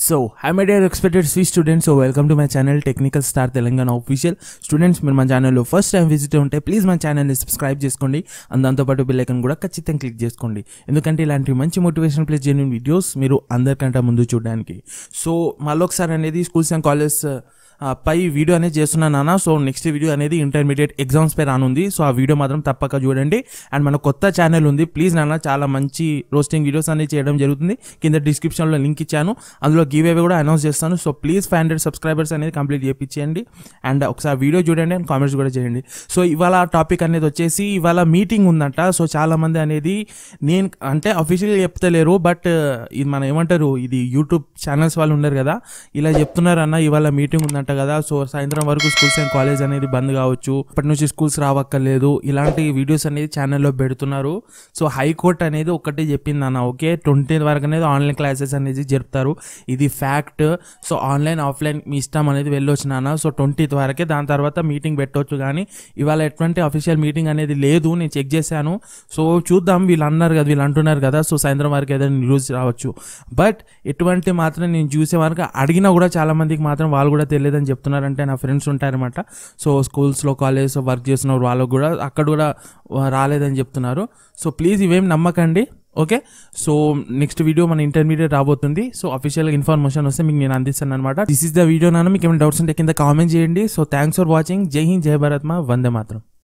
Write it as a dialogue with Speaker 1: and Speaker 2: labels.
Speaker 1: so hi my dear expected స్వీ students so welcome to my channel technical star Telangana official students మీరు మా ఛానల్లో first time visit ఉంటే please మా ఛానల్ని సబ్స్క్రైబ్ చేసుకోండి అండ్ దాంతోపాటు బెల్ ఐకన్ కూడా ఖచ్చితంగా క్లిక్ చేసుకోండి ఎందుకంటే ఇలాంటి మంచి మోటివేషన్ ప్లస్ జెన్యున్ వీడియోస్ మీరు అందరికంటే ముందు చూడడానికి సో మళ్ళీ ఒకసారి అనేది స్కూల్స్ అండ్ కాలేజ్ పై వీడియో అనేది చేస్తున్నాను నాన్న సో నెక్స్ట్ వీడియో అనేది ఇంటర్మీడియట్ ఎగ్జామ్స్ పై రానుంది సో ఆ వీడియో మాత్రం తప్పక చూడండి అండ్ మన కొత్త ఛానల్ ఉంది ప్లీజ్ నాన్న చాలా మంచి రోస్టింగ్ వీడియోస్ అనేది చేయడం జరుగుతుంది కింద డిస్క్రిప్షన్లో లింక్ ఇచ్చాను అందులో గివ్ అవే కూడా అనౌన్స్ చేస్తాను so please five hundred subscribers అనేది కంప్లీట్ చేయించేయండి అండ్ ఒకసారి వీడియో చూడండి అండ్ కామెంట్స్ కూడా చేయండి సో ఇవాళ టాపిక్ అనేది వచ్చేసి ఇవాళ మీటింగ్ ఉందంట సో చాలా మంది అనేది నేను అంటే అఫీషియల్గా చెప్తలేరు బట్ ఇది మనం ఏమంటారు ఇది యూట్యూబ్ ఛానల్స్ వాళ్ళు ఉన్నారు కదా ఇలా చెప్తున్నారు అన్న ఇవాళ మీటింగ్ ఉందంట కదా సో సాయంత్రం వరకు స్కూల్స్ అండ్ కాలేజ్ అనేది బంద్ కావచ్చు ఇప్పటి నుంచి స్కూల్స్ రావక్కర్లేదు ఇలాంటి వీడియోస్ అనేది ఛానల్లో పెడుతున్నారు సో హైకోర్టు అనేది ఒక్కటే చెప్పింది అన్న ఓకే ట్వంటీ వరకు అనేది ఆన్లైన్ క్లాసెస్ అనేది జరుపుతారు ఇది ఫ్యాక్ట్ సో ఆన్లైన్ ఆఫ్లైన్ మీ ఇష్టం అనేది వెళ్ళొచ్చు నాన్న సో ట్వంటీ వరకే దాని తర్వాత మీటింగ్ పెట్టవచ్చు కానీ ఇవాళ ఎటువంటి అఫీషియల్ మీటింగ్ అనేది లేదు నేను చెక్ చేశాను సో చూద్దాం వీళ్ళు అన్నారు కదా వీళ్ళు అంటున్నారు కదా సో సాయంత్రం వరకు ఏదైనా న్యూస్ రావచ్చు బట్ ఎటువంటి మాత్రం నేను చూసే వరకు అడిగినా కూడా చాలా మందికి మాత్రం వాళ్ళు కూడా తెలియదని చెప్తున్నారంటే నా ఫ్రెండ్స్ ఉంటారనమాట సో స్కూల్స్లో కాలేజ్ వర్క్ చేసిన వాళ్ళకు కూడా అక్కడ కూడా రాలేదని చెప్తున్నారు సో ప్లీజ్ ఇవేం నమ్మకండి ఓకే సో నెక్స్ట్ వీడియో మన ఇంటర్మీడియట్ రాబోతుంది సో అఫీషియల్ ఇన్ఫర్మేషన్ వస్తే మీకు నేను అందిస్తాను అనమాట దిస్ ఇస్ ద వీడియో నాన్న మీకు ఏమైనా డౌట్స్ ఉంటే కింద కామెంట్ చేయండి సో థ్యాంక్స్ ఫర్ వాచింగ్ జై హింద్ జై భారత్ మా వందే మాత్రం